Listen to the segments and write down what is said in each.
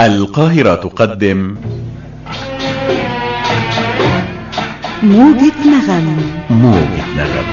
القاهرة تقدم موجة نغم موجة نغم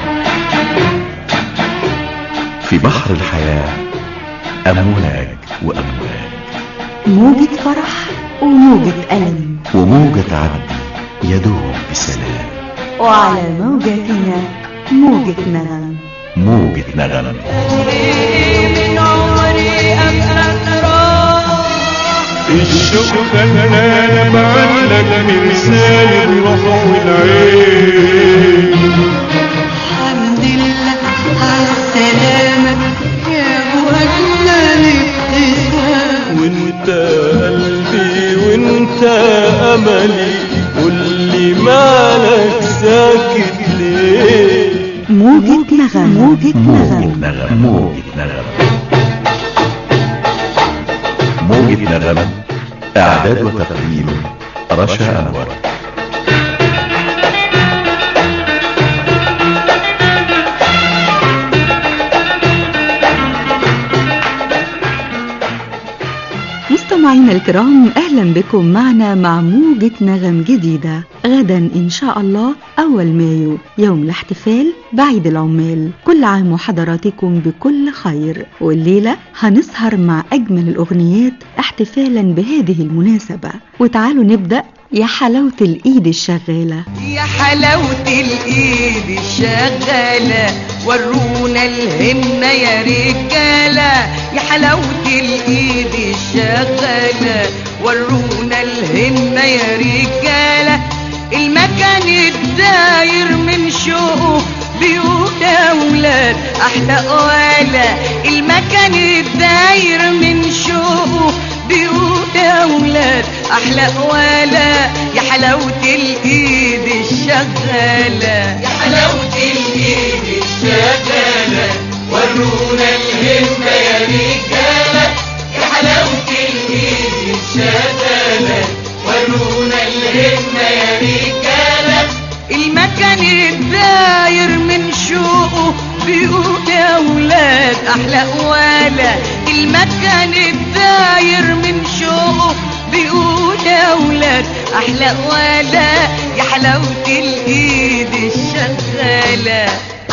في بحر الحياة أمواج وأمواج موجة فرح وموجة ألم وموجة عدل يدوم بسلام وعلى موجتنا موجة نغم موجة نغم من عمري أبقى تراه الشوق خلانا بعلق مرسال الروح والعين الحمد لله على السلامة يا أبو أجمل ابتسام وانت قلبي وانت املي قولي مالك ساكت ليه موجة نغم موجة موجة نغم نغم موجة نغم موجة نغم إعداد وتقديم رشا أنور مستمعينا الكرام أهلا بكم معنا مع موجة نغم جديدة غدا إن شاء الله أول مايو يوم الاحتفال بعيد العمال كل عام وحضراتكم بكل خير والليلة هنسهر مع أجمل الأغنيات احتفالا بهذه المناسبة وتعالوا نبدأ يا حلاوة الإيد الشغالة يا حلاوة الإيد الشغالة ورونا الهمة يا رجالة يا حلاوة الإيد الشغالة ورونا الهمة يا رجالة المكان الداير من شوقه بيوت أولاد أحلى قوالة المكان الداير من شوقه بيوت أولاد أحلى قوالة يا حلاوة الإيد الشغالة يا حلاوة الإيد الشغالة ورونا الهمة يا رجالة يا حلاوة الإيد الشغالة ورونا الهمة يا رجالة المكان الداير من شوقه بيقول يا ولاد احلى قواله المكان الداير من شوقه بيقول يا ولاد احلى قواله يا حلاوه الايد الشغاله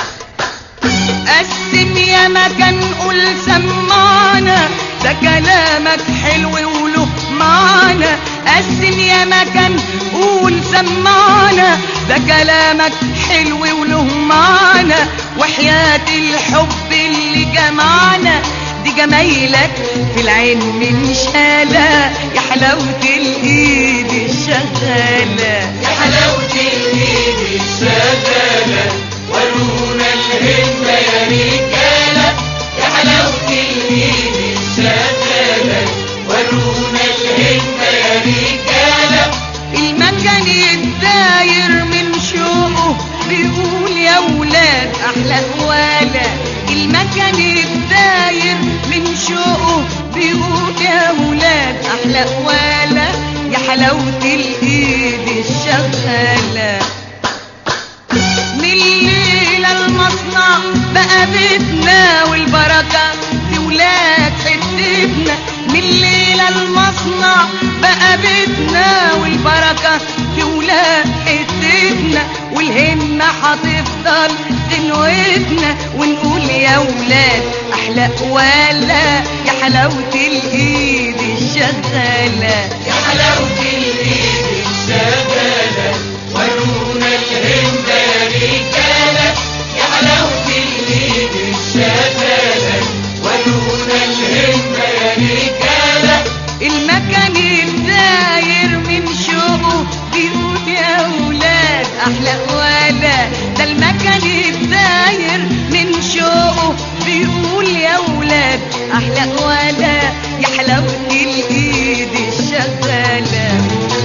قسم يا مكان قول سمعنا ده كلامك حلو وله معنى قسم يا مكان قول سمعنا ده كلامك حلو وله معنى وحياة الحب اللي جمعنا دي جمايلك في العين من شالة يا حلاوة الإيد الشغالة يا حلاوة الإيد الشغالة ورونا الهمة يا رجالة يا حلاوة الإيد الشغالة ورونا الهمة يا رجالة المكان الداير من شوقه بيقول يا ولاد أحلى قوالة المكان الداير من شوقه بيقول يا ولاد أحلى قوالة يا حلاوة الإيد الشغالة من الليلة المصنع بقى بيتنا والبركة في ولاد حتتنا من الليلة المصنع بقى بيتنا والبركة في ولاد حتتنا والهمة هتفضل غنوتنا ونقول يا ولاد أحلى قوالة يا حلاوة الإيد الشغالة يا حلاوة الإيد الشغالة ورونا الهمة يا رجالة يا حلاوة الإيد الشغالة ورونا الهمة يا رجالة المكان الداير من شوقه بيقول يا ولاد أحلى قوالة ده المكان الداير من شوقه بيقول يا ولاد أحلى قوالة يا حلاوة الإيد الشغالة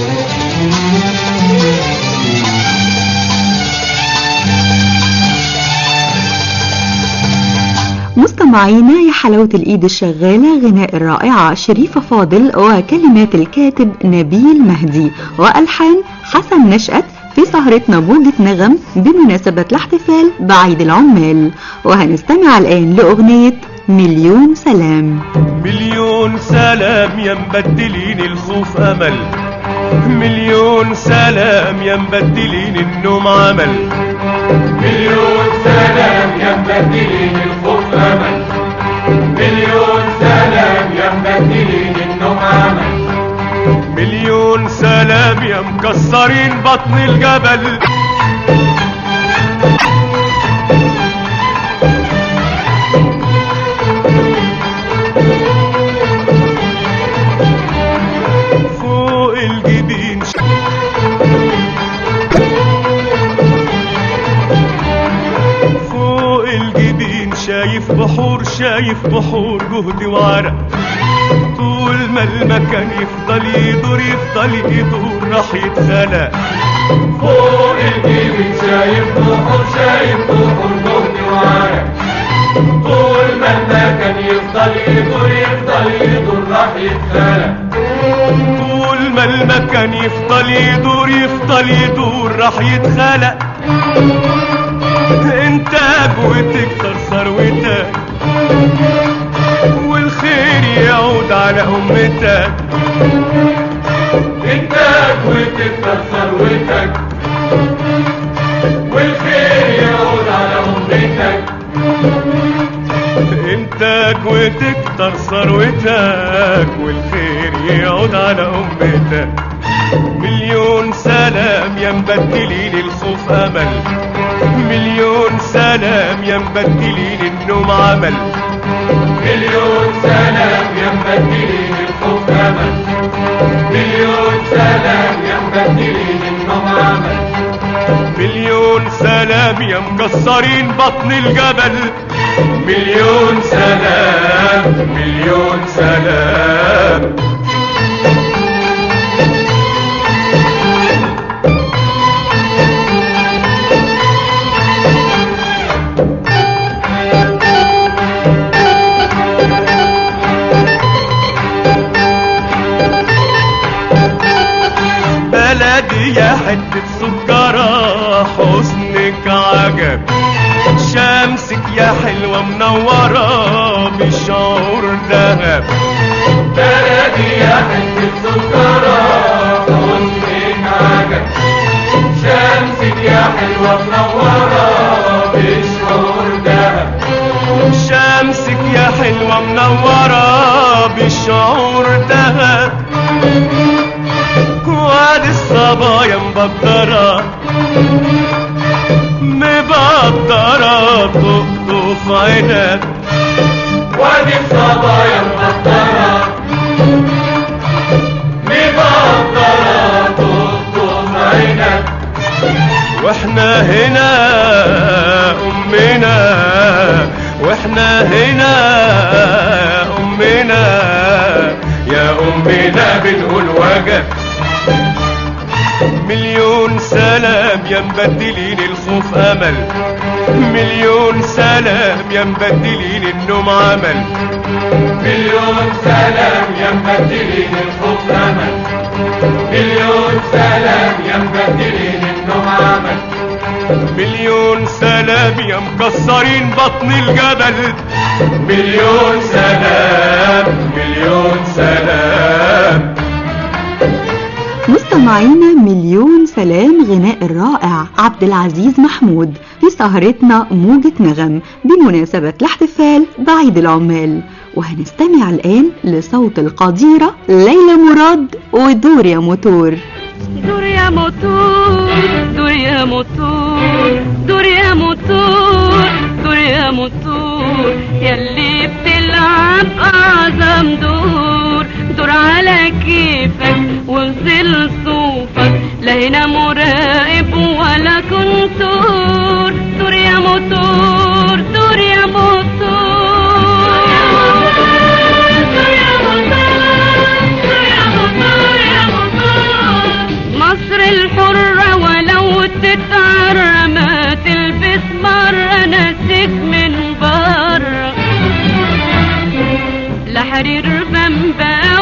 مستمعينا يا حلاوة الإيد الشغالة غناء الرائعة شريفة فاضل وكلمات الكاتب نبيل مهدي وألحان حسن نشأت في سهرتنا موجة نغم بمناسبة الاحتفال بعيد العمال وهنستمع الآن لأغنية مليون سلام مليون سلام يا مبدلين الخوف امل مليون سلام يا مبدلين النوم عمل مليون سلام يا مبدلين الخوف امل مليون سلام يا مبدلين النوم عمل مليون سلام يا مكسرين بطن الجبل فوق الجبين فوق الجبين شايف بحور شايف بحور جهد وعرق طول ما المكان يفضل يدور يفضل يدور راح يتخلق فوق الجبين شايف بحور شايف بحور جهد وعرق طول ما المكان يفضل يدور يفضل يدور راح يتخلق طول ما المكان يفضل يدور يفضل يدور راح يتخلق انتاج وتكتر ثروتك والخير يعود على امتك انتاج وتكتر ثروتك والخير يعود على امتك انتاج وتكتر ثروتك والخير يعود على امتك مليون سلام يا مبدلين الخوف امل مليون سلام يا مبدلين النوم عمل مليون سلام يا مبدلين الخوف امل مليون سلام يا مبدلين النوم عمل مليون سلام يا مكسرين بطن الجبل مليون سلام مليون سلام بلدي يا حتة سكرة حسنك عجب شمسك يا حلوة منورة بشعور ذهب بلدي يا حتة سكرة حسنك عجب شمسك يا حلوة منورة بشعور دهب شمسك يا حلوة منورة بشعور ذهب وادي الصبايا مبدرة مبدرة تقطف عنب وادي الصبايا مقطرة مبطرة تقطف عينك واحنا هنا امنا واحنا هنا امنا يا امنا بنقول وجب مليون سلام يا مبدلين الخوف امل مليون سلام يا مبدلين النوم عمل مليون سلام يا مبدلين الخوف امل مليون سلام يا مبدلين النوم عمل مليون سلام يا مكسرين بطن الجبل مليون سلام مليون سلام مستمعينا مليون سلام غناء الرائع عبد العزيز محمود في سهرتنا موجة نغم بمناسبة الاحتفال بعيد العمال وهنستمع الآن لصوت القديرة ليلى مراد ودور يا موتور دور يا موتور دور يا موتور دور يا موتور دور يا موتور يلي بتلعب أعظم دور دور على كيفك وانزل صوفك لا هنا مراقب ولا كنتور دور يا موتور دور يا موتور مصر الحرة ولو تتعرى ما تلبس مرة نسيت من بره لا حرير بمبا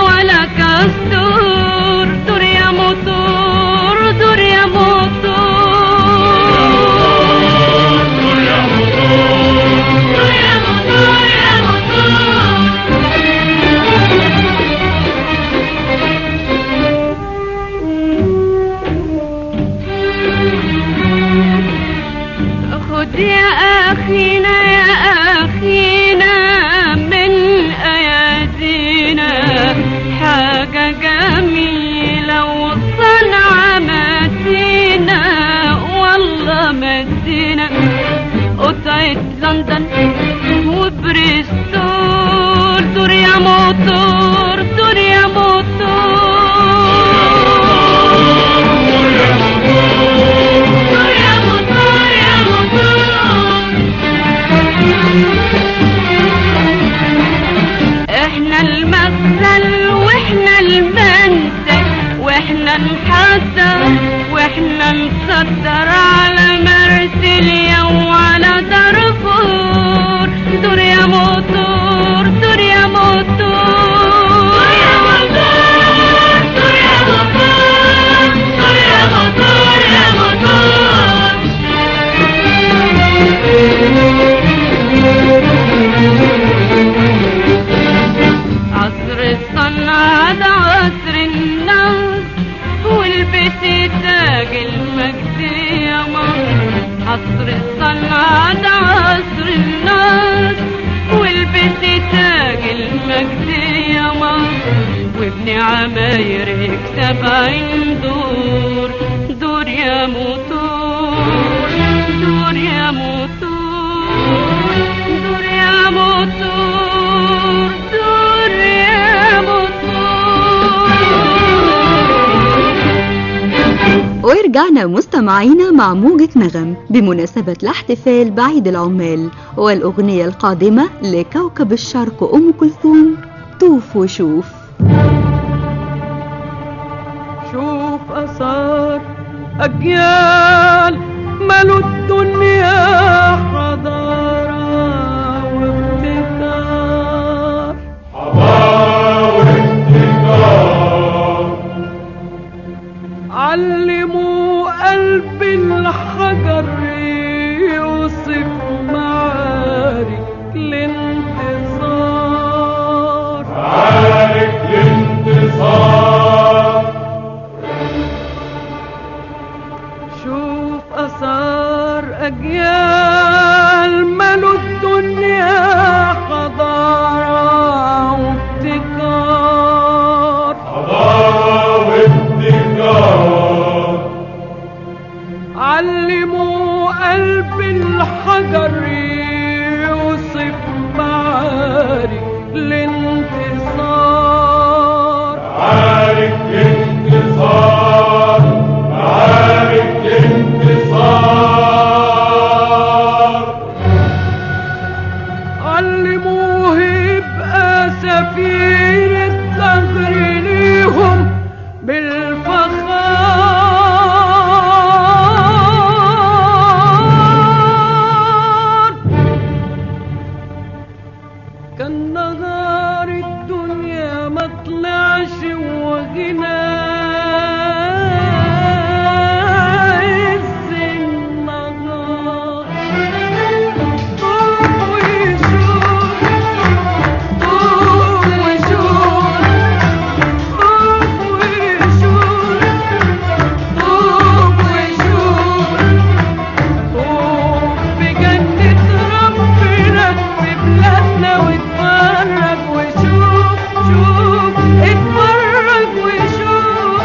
موتور دور يا موتور دور يا موتور يا موتور احنا المثل واحنا المنزل واحنا نحضر واحنا نصدر على مرسيليا وعلى دارفور دور يا موتور دور يا موتور دور يا موتور دور يا موتور دور يا موتور يا موتور عصر الصنعة ده عصر الناس والبسي تاج المجد يا مصر عصر الصنعة ده عصر الناس والبسي تاج المجد يا مصر وابن عماير يكسب عين دور دور يا موتور دور يا موتور دور يا موتور دور يا موتور ورجعنا مستمعينا مع موجة نغم بمناسبة الاحتفال بعيد العمال والأغنية القادمة لكوكب الشرق أم كلثوم طوف وشوف شوف أثار أجيال ملوا الدنيا حضارة وابتكار علموا قلب الحجر يوصف معارك الانتصار معارك الانتصار شوف أثار أجيال ملوا الدنيا حضارة وابتكار حضارة وابتكار علموا قلب الحجر يوصف معارك الانتصار معارك انتصار معارك انتصار علموه يبقى سفير الثغر ليهم بالفخار كان نهار الدنيا ما طلعش وغنى عز النهار قوم وشوف قوم وشوف قوم وشوف قوم وشوف قوم بجنة ربنا في بلادنا واتفرج وشوف شوف اتفرج وشوف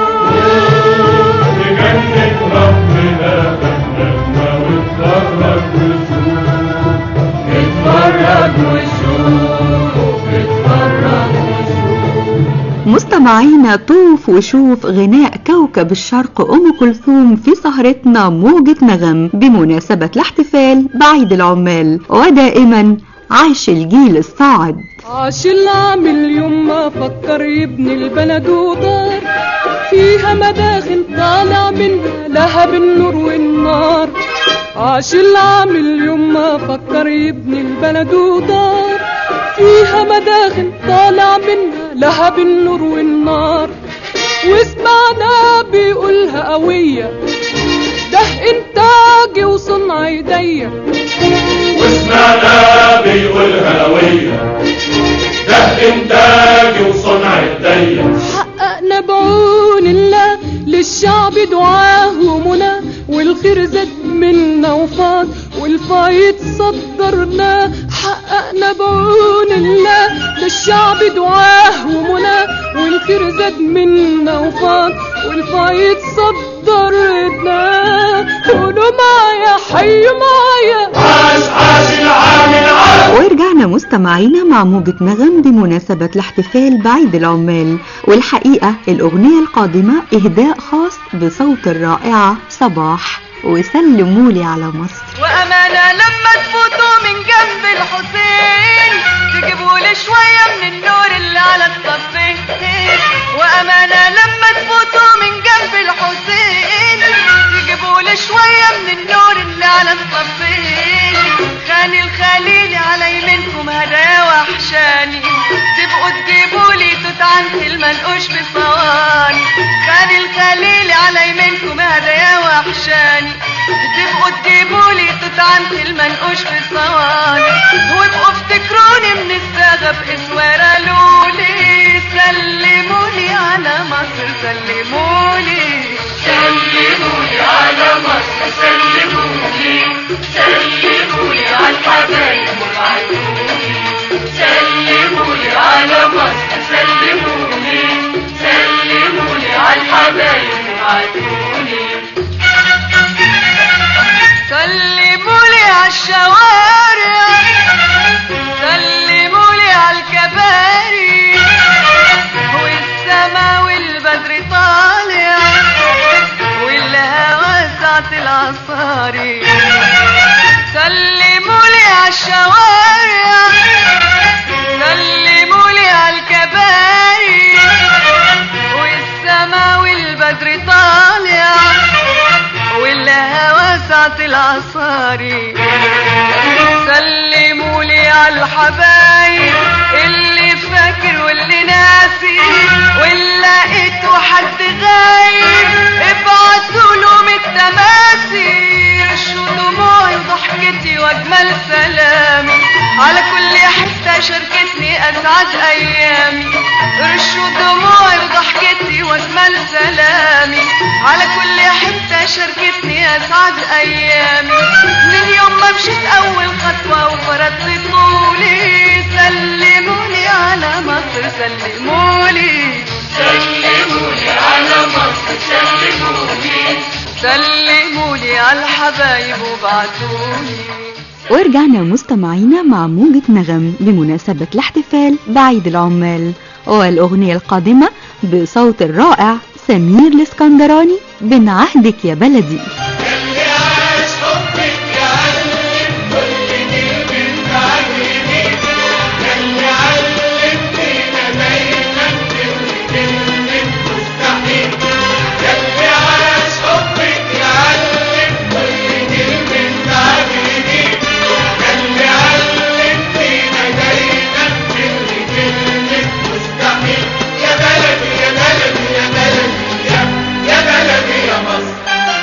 بجنة ربنا بلدنا واتفرج وشوف اتفرج وشوف اتفرج وشوف مستمعينا طوف وشوف غناء كوكب الشرق أم كلثوم في سهرتنا موجة نغم بمناسبة الاحتفال بعيد العمال ودائما عاش الجيل الصاعد عاش العامل يوم ما فكر يبني البلد ودار فيها مداخن طالع منها لهب النور والنار عاش العامل يوم ما فكر يبني البلد ودار فيها مداخن طالع منها لهب النور والنار وسمعنا بيقولها قوية ده انتاجي وصنع ايديا وسمعنا بيقولها هوية ده انتاجي وصنع ايديا حققنا بعون الله للشعب دعاه ومنى والخير زاد منا وفاض والفايد صدرناه حققنا بعون الله للشعب دعاه ومنى والخير زاد منا وفاض والفايد صدرناه قولوا معايا حي معايا عاش عاش العامل عاش ورجعنا مستمعينا مع موجة نغم بمناسبة الاحتفال بعيد العمال والحقيقة الأغنية القادمة إهداء خاص بصوت الرائعة صباح وسلمولي على مصر وأمانة لما تفوتوا من جنب الحسين تجيبوا لي شوية من النور اللي على الصفين وأمانة لما تفوتوا من جنب الحسين تجيبوا لي شوية من النور اللي على الصفين خاني الخليل على يمينكم هدايا وحشاني تبقوا تجيبوا لي توت عنتي المنقوش بصواني خاني الخليل على يمينكم هدايا وحشاني تبقوا تجيبوا لي توت عنتي المنقوش بصواني وابقوا افتكروني من الساغة باسوارة لولي سلموني على مصر سلموني سلموني على مصر سلموني سلموني على الحبايب وابعتوني سلموني على مصر سلموني سلموني على الحبايب وابعتوني سلمولي على الشوارع سلمولي على الكباري والسما والبدر طالع والهوا ساعة العصاري سلمولي على الشوارع سلمولي على الكباري والسما والبدر طالع والهوا ساعة العصاري سلمولي على الحبايب اللي فاكر واللي ناسي واللي لقيته حد غايب ابعتوا لهم التماثيل رشوا دموعي وضحكتي واجمل سلامي على كل حتة شاركتني اسعد ايامي رشوا دموعي وضحكتي واجمل سلامي على كل حتة شاركتني اسعد ايامي من يوم ما مشيت اول خطوة وفرضت طولي سلموني على مصر سلموني سلموني على مصر سلموني سلموني على الحبايب وبعتوني ورجعنا مستمعينا مع موجة نغم بمناسبة الاحتفال بعيد العمال والأغنية القادمة بصوت الرائع سمير الاسكندراني بن عهدك يا بلدي اللي عاش حبك يعلم كل كلمة تعجبني اللي علمتينا دايما كل كلمة مستحيل اللي عاش حبك يعلم كل كلمة تعجبني اللي علمتينا دايما كل كلمة مستحيل يا بلدي يا بلدي يا بلدي يا يا بلدي يا مصر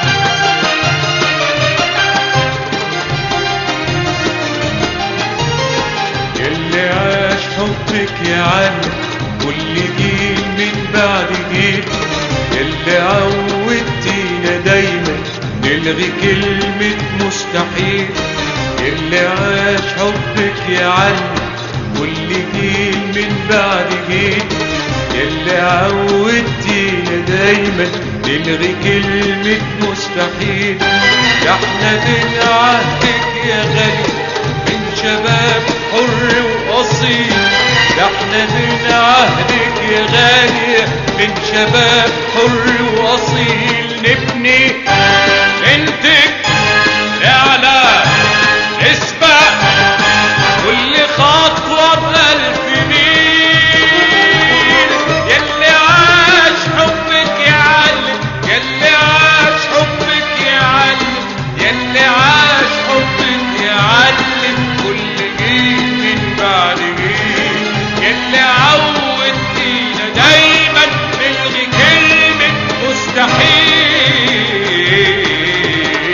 اللي عاش حبك يعلم كل جيل من بعد جيل اللي عودتينا دايما نلغي كلمة مستحيل اللي عاش حبك يعلم كل جيل من بعد جيل اللي عودتينا دايما نلغي كلمة مستحيل ده احنا من عهدك يا غالي من شباب حر وأصيل ده احنا من عهدك يا غالي من شباب حر وأصيل نبني بنتك نعلى نسبق كل خطوة بألف ميل يلي عاش حبك يعلم يلي عاش حبك يعلم يلي عاش حبك يعلم كل جيل من بعد جيل يلي عودتينا دايما نلغي كلمة مستحيل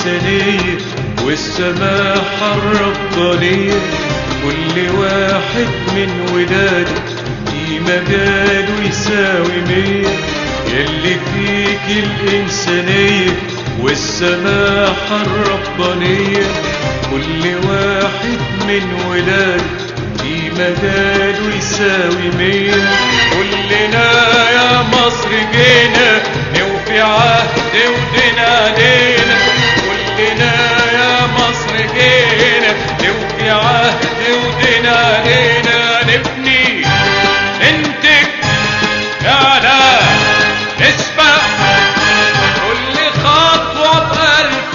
الإنسانية والسماحة الربانية كل واحد من ولاده في مجاله يساوي مية يلي فيك الإنسانية والسماحة الربانية كل واحد من ولاده في مجاله يساوي مية كلنا يا مصر جينا نوفي عهد ودين علينا كلنا يا مصر جينا نوفي عهد ودين علينا نبني ننتج نعلى نسبح كل خطوة بألف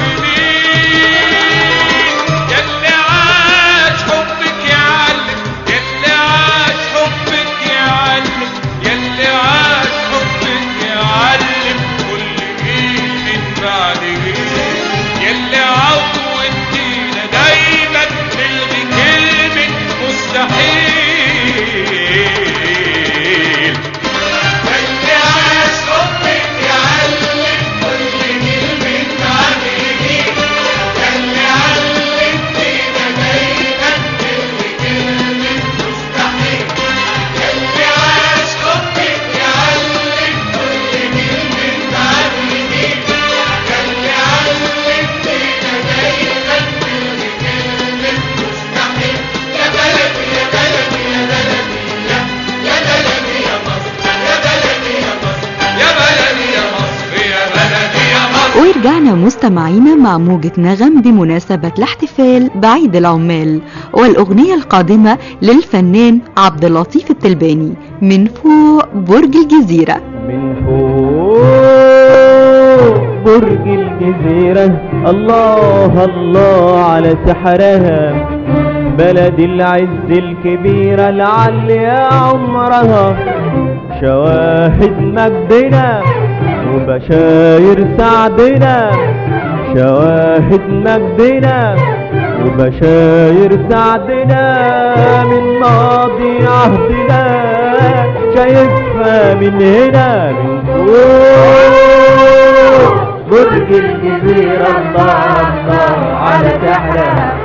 ميل يلي عاش حبك يعلم يلي عاش حبك يعلم يلي عاش حبك يعلم كل جيل من بعد جيل يلي عودتينا دايما نلغي كلمة مستحيل يلي عاش حبك يعلم كل جيل من بعد جيل يلي علمتينا دايما نلغي كلمة مستحيل يلي عاش حبك يعلم كل جيل من بعد جيل يلي علمتينا دايما نلغي كلمة مستحيل يا بلدي يا بلدي يا بلدي يا يا بلدي يا مصر يا بلدي يا مصر يا بلدي يا مصر يا بلدي يا مصر ورجعنا مستمعينا مع موجة نغم بمناسبة الاحتفال بعيد العمال والأغنية القادمة للفنان عبد اللطيف التلباني من فوق برج الجزيرة من فوق برج الجزيرة الله الله على سحرها بلد العز الكبيرة العليا عمرها شواهد مجدنا وبشاير سعدنا شواهد مجدنا وبشاير سعدنا من ماضي عهدنا شايفها من هنا من فوق برج الجزيرة الله الله على سحرها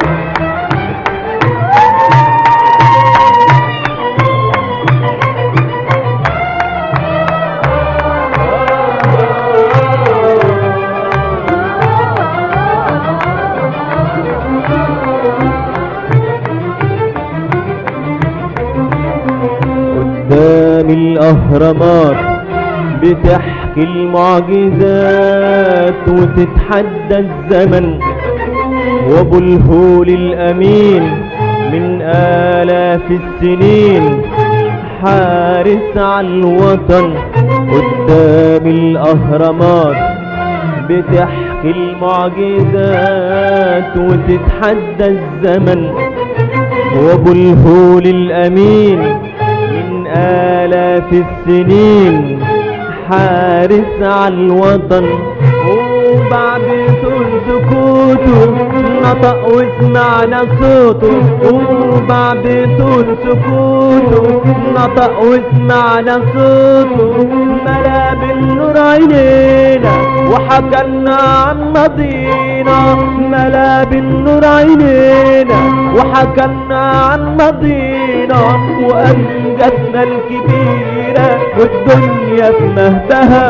قدام الأهرامات بتحكي المعجزات وتتحدى الزمن وابو الهول الأمين من آلاف السنين حارس على الوطن قدام الأهرامات بتحكي المعجزات وتتحدى الزمن وابو الهول الأمين من آلاف السنين حارس على الوطن وبعد طول سكوته نطق وسمعنا صوته وبعد طول سكوته نطق وسمعنا صوته ملا بالنور عينينا وحكلنا عن ماضينا ملا بالنور عينينا وحكلنا عن ماضينا وأمجدنا الكبيرة والدنيا في مهدها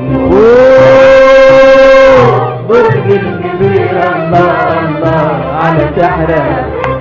فوق برج الجزيرة الله الله على سحرها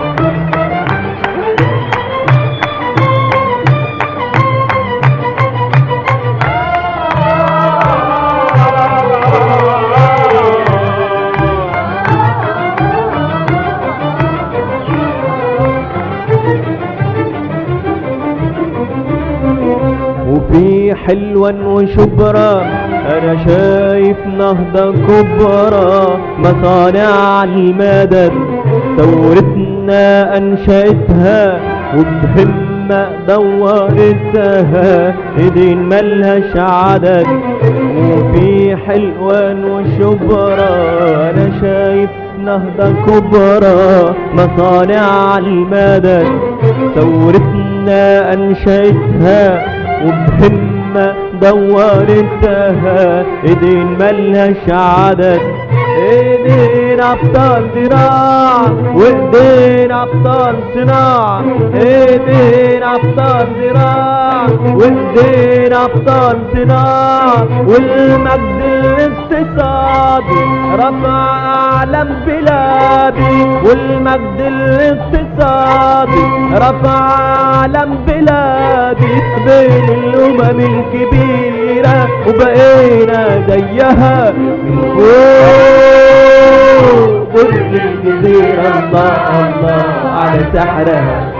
وفي حلوان وشبرا انا شايف نهضة كبرى مصانع على المدد ثورتنا انشأتها وبهمة دورتها ايدين ملهاش عدد وفي حلوان وشبرا انا شايف نهضة كبرى مصانع على المدد ثورتنا انشأتها وبهمة دورتها ايدين ملهاش عدد ايدينا ابطال زراعة وايدينا ابطال صناعة ايدينا ابطال زراعة وايدينا ابطال صناعة والمجد الاقتصادي رفع اعلام بلادي والمجد الاقتصادي رفع اعلام بلادي بين الامم الكبيرة وبقينا زيها من فوق برج الجزيرة الله الله على سحرها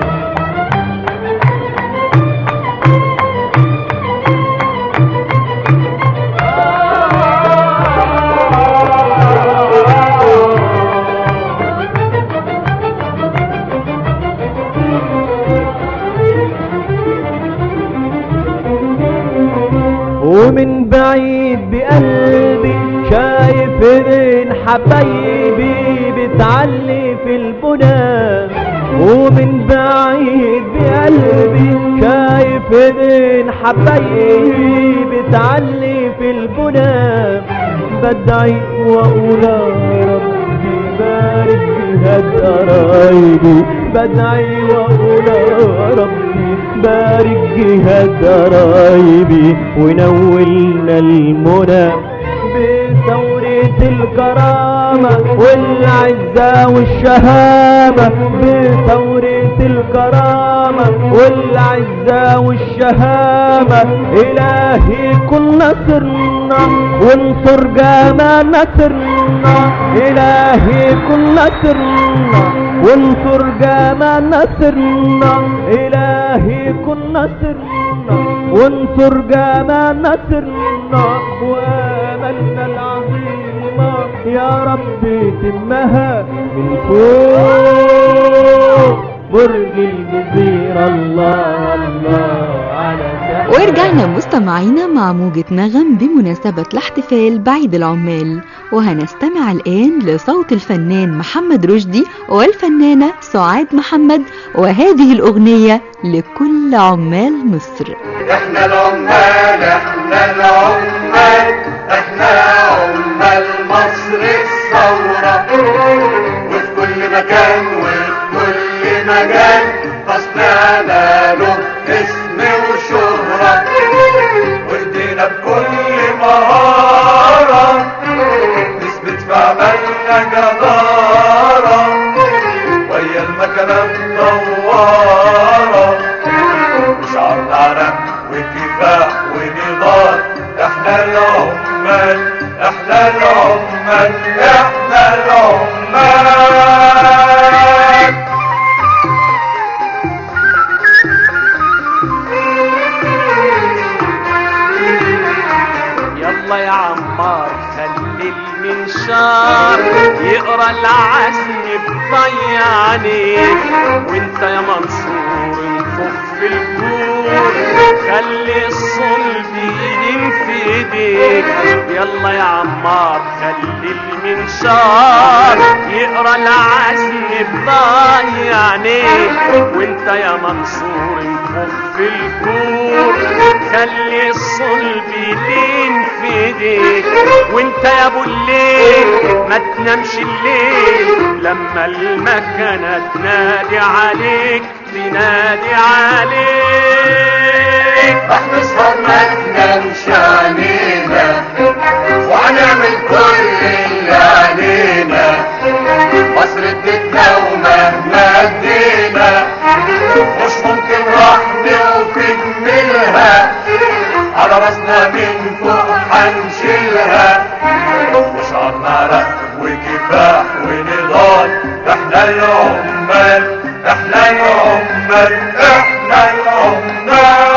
ومن بعيد بقلبي شايف ايدين حبايبي بتعلي في البنى ومن بعيد بقلبي شايف ايدين حبايبي بتعلي في البنى بدعي واقول يا ربي بارك جهاد قرايبي بدعي واقول يا ربي بارك جهاد قرايبي ونولنا المنى بثورة الكرامة والعزة والشهامة بثورة الكرامة والعزة والشهامة إلهي كن نصرنا وانصر جمال نصرنا إلهي كن نصرنا وانصر جمال نصرنا إلهي كن نصرنا وانصر جمال نصرنا واملنا العظيمة يا رب تمها من فوق برج الجزيرة الله الله على سحر ورجعنا مستمعينا مع موجة نغم بمناسبة الاحتفال بعيد العمال وهنستمع الآن لصوت الفنان محمد رشدي والفنانة سعاد محمد وهذه الأغنية لكل عمال مصر احنا العمال احنا العمال احنا عمال مصر الثورة وفي كل مكان وفي كل مجال تصنيعنا له اسم وشهرة وايدينا بكل مهارة نثبت في عملنا جدارة ويا المكنة مدورة وشعرنا عرق وكفاح ونضال احنا العمال احنا العمال احنا العمال يلا يا عمار خلي المنشار يقرا العزم بضيع عليك وانت يا منصور انفخ في الكون خلي الصلب يلين في ايديك يلا يا عمار خلي المنشار يقرا العزم بضيع عليك وانت يا منصور انفخ في الكون خلي الصلب يلين في ايديك وانت يا ابو الليل ما تنامش الليل لما المكنة تنادي عليك تنادي عليك راح نسهر ما تنامش علينا وهنعمل كل اللي علينا مصر ادتنا ومهما ادينا مش ممكن راح نوفي نملها على راسنا من فوق هنشيلها وشعرنا رق وكفاح ونضال احنا العمال احنا العمال احنا العمال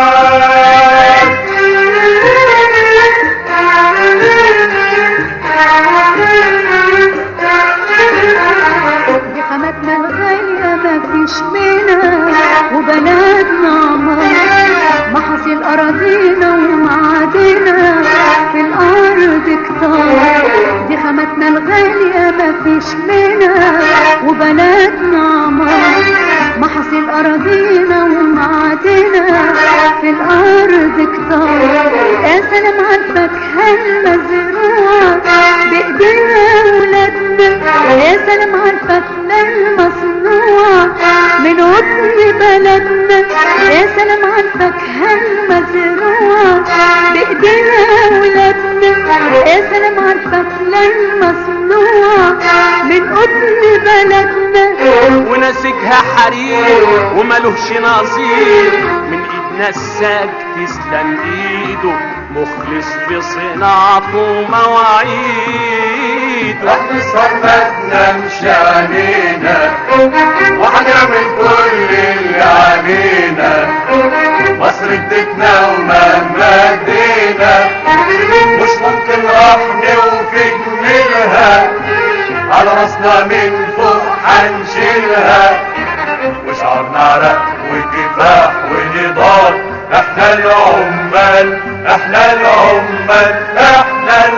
دي حماتنا الغالية ما فيش منها وبلدنا عمار محاصيل أراضينا ومعادنا في الأرض كتار دي حماتنا الغالية ما فيش منها وبلدنا عمار محاصيل أراضينا ومعادنا في الأرض كتار يا سلام على الفاكهة المزروعة بإيدينا ولادنا يا سلام على الفاكهة المصنوعة من قطن بلدنا يا سلام على الفاكهة المزروعة بإيدينا ولادنا يا سلام على الفاكهة المصنوعة من قطن بلدنا ونسيجها حرير وملوش نظير من ايد نساج تسلم ايده مخلص في صناعته ومواعيده احنا صرفتنا مش علينا وهنعمل كل اللي علينا مصر ادتنا ومهما ادينا مش ممكن راح نوفي جميلها على راسنا من فوق هنشيلها وشعرنا عرق وكفاح ونضال احنا العمال احنا العمال احنا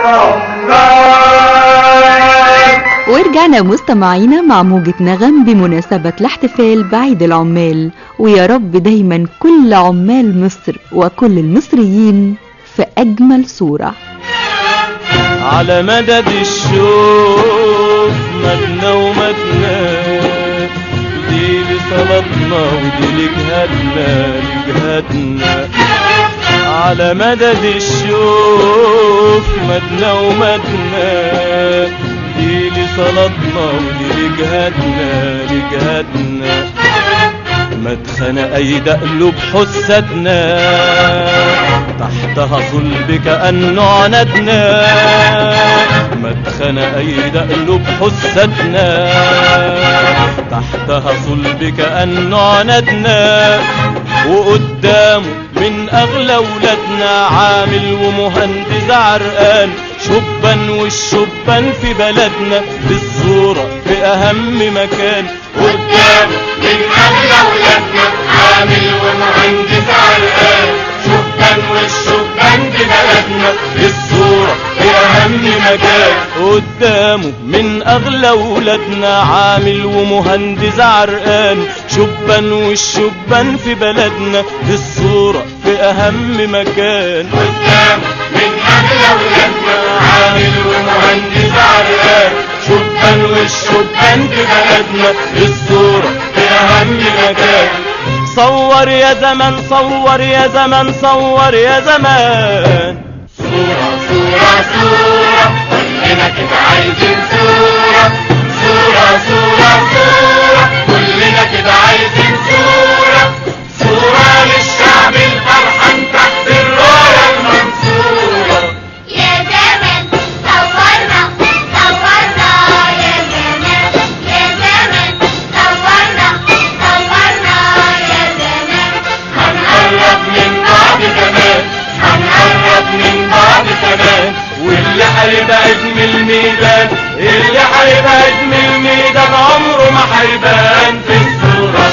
العمال ورجعنا مستمعينا مع موجة نغم بمناسبة الاحتفال بعيد العمال ويا رب دايما كل عمال مصر وكل المصريين في أجمل صورة على مدد الشوف مدنا ومدنا دي لصلاتنا ودي لجهادنا لجهادنا على مدد الشوف مدنا ومدنا دي لصلاتنا ودي لجهادنا لجهادنا مدخن أيد قلوب حسدنا تحتها صلب كأنه عندنا مدخن أيد قلوب حسدنا تحتها صلب كأنه عندنا وقدامه من أغلى ولادنا عامل ومهندس عرقان شبان والشبان في بلدنا بالصورة في أهم مكان قدامه من أغلى ولادنا عامل ومهندس عرقان شبان والشبان ببلدنا الصورة في أهم مكان قدامه من أغلى ولادنا عامل ومهندس عرقان شبان والشبان في بلدنا الصورة في أهم مكان قدام من أغلى ولادنا عامل ومهندس عرقان شبان والشبان في بلدنا الصورة في أهم مكان صور يا زمان صور يا زمان صور يا زمان صورة صورة صورة كلنا كده عايزين صورة صورة صورة صورة كلنا كده عايزين صورة صورة للشعب الفرحان تحت الراية المنصورة يا زمن صورنا صورنا يا زمان يا زمن صورنا صورنا يا زمان هنقرب من بعض كمان هنقرب من بعض كمان واللي هيبعد من الميدان اللي هيبعد من الميدان عمره ما هيبان في الصورة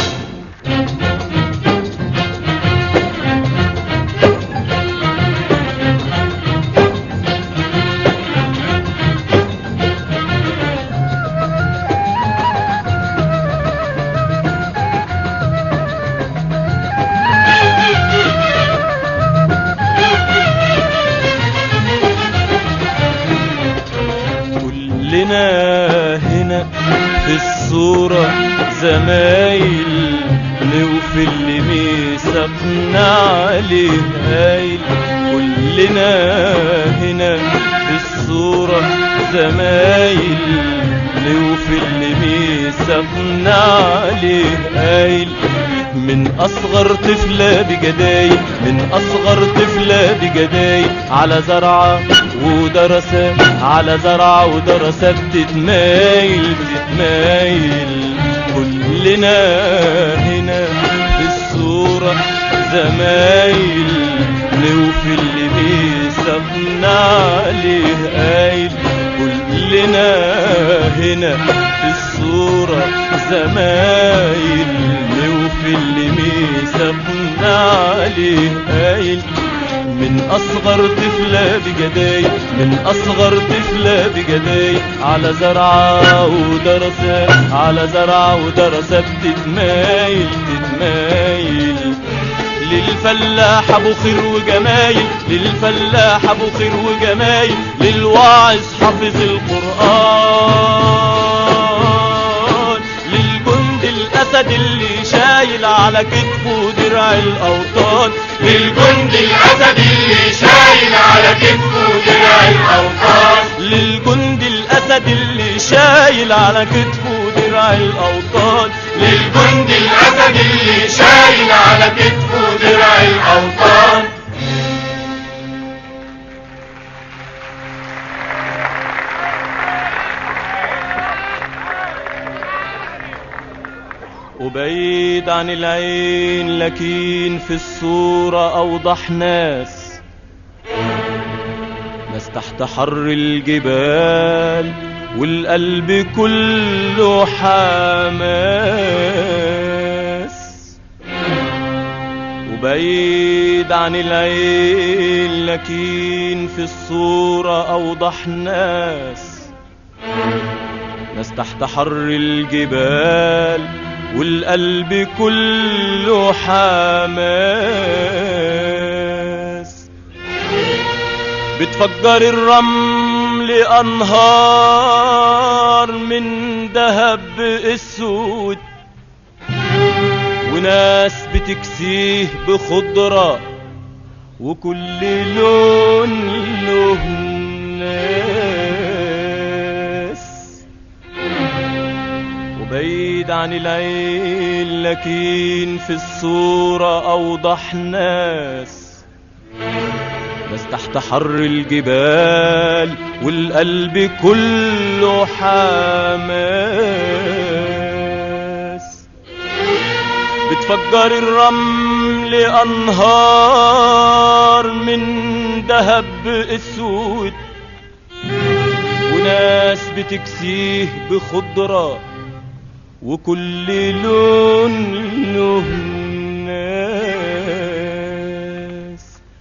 كلنا هنا في الصورة زمايل نوفي اللي ميثاقنا عليه هايل كلنا هنا في الصورة زمايل نوفي اللي ميثاقنا عليه هايل من اصغر طفلة بجداي من اصغر طفلة بجداي على زرعة ودرسة على زرعة ودرسة بتتمايل بتتمايل كلنا هنا في الصورة زمايل نوفي اللي بيسابنا عليه قايل كلنا هنا في الصورة زمايل نوفي اللي بيسابنا عليه قايل من أصغر طفلة بجداي من أصغر طفلة بجداي على زرعة ودرسة على زرعة ودرسة بتتمايل تتمايل للفلاح ابو خير وجمايل للفلاح ابو خير وجمايل للواعظ حافظ القرآن للجند الاسد اللي شايل على كتفه درع الاوطان للجند الأسد اللي شايل على كتفه درع الأوطان للجند الاسد اللي شايل على كتفه درع الاوطان للجند الأسد اللي شايل على كتفه درع الأوطان وبعيد عن العين لكن في الصورة أوضح ناس ناس تحت حر الجبال والقلب كله حماس وبعيد عن العين لكن في الصورة أوضح ناس ناس تحت حر الجبال والقلب كله حماس بتفجر الرمل أنهار من دهب اسود وناس بتكسيه بخضرة وكل لون له ناس وبعيد عن العين لكن في الصورة أوضح ناس ناس تحت حر الجبال والقلب كله حماس بتفجر الرمل أنهار من دهب اسود وناس بتكسيه بخضرة وكل لون له ناس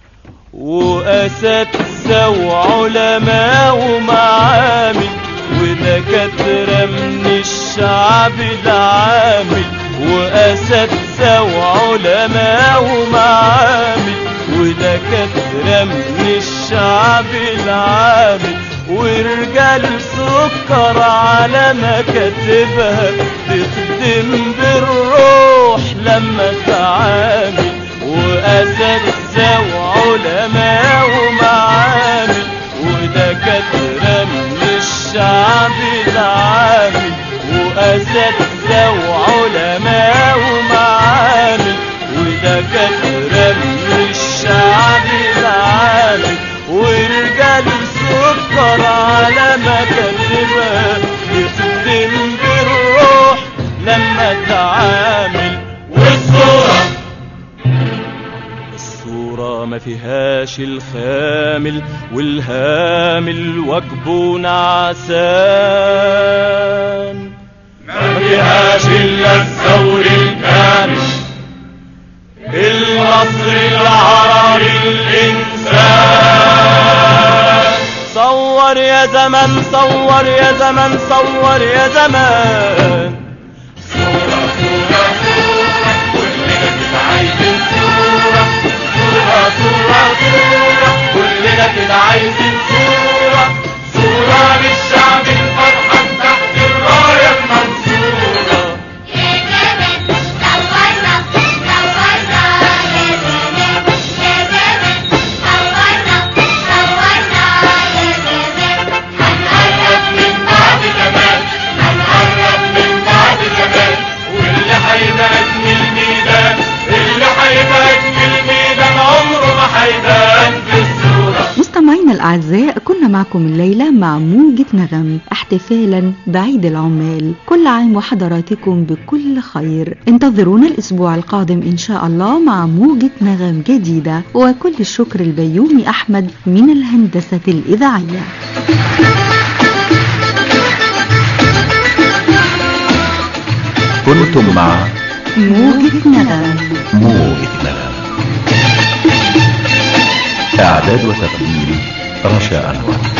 وأساتذة وعلماء ومعامل ودكاترة من الشعب العامل وأساتذة وعلماء ومعامل ودكاترة من الشعب العامل ورجال سكر على مكاتبها تخدم بالروح لما تعامل وأساتذة وعلماء ومعامل ودكاترة من الشعب العامل وأساتذة وعلماء ومعامل ودكاترة من الشعب العامل ورجال سكر على مكاتبها تخدم بالروح لما تعامل والصورة الصورة ما فيهاش الخامل والهامل واجبه نعسان ما فيهاش إلا الثور الكامل المصري العربي الإنسان صور يا زمن صور يا زمن صور يا زمان صورة صورة صورة كلنا كده عايزين صورة صورة صورة صورة كلنا كده عايزين صورة صورة للشعب الفرحان تحت الراية المنصورة يا زمن صورنا صورنا يا زمان يا زمن صورنا صورنا يا زمان هنقرب من بعض كمان هنقرب من بعض كمان واللي هيبعد من الميدان اللي هيبعد من الميدان عمره ما هيبان في الصورة مستمعينا الأعزاء كنا معكم الليلة مع موجة نغم احتفالا بعيد العمال كل عام وحضراتكم بكل خير انتظرونا الأسبوع القادم إن شاء الله مع موجة نغم جديدة وكل الشكر البيومي أحمد من الهندسة الإذاعية كنتم مع موجة نغم موجة نغم إعداد وتقديم رشا أنور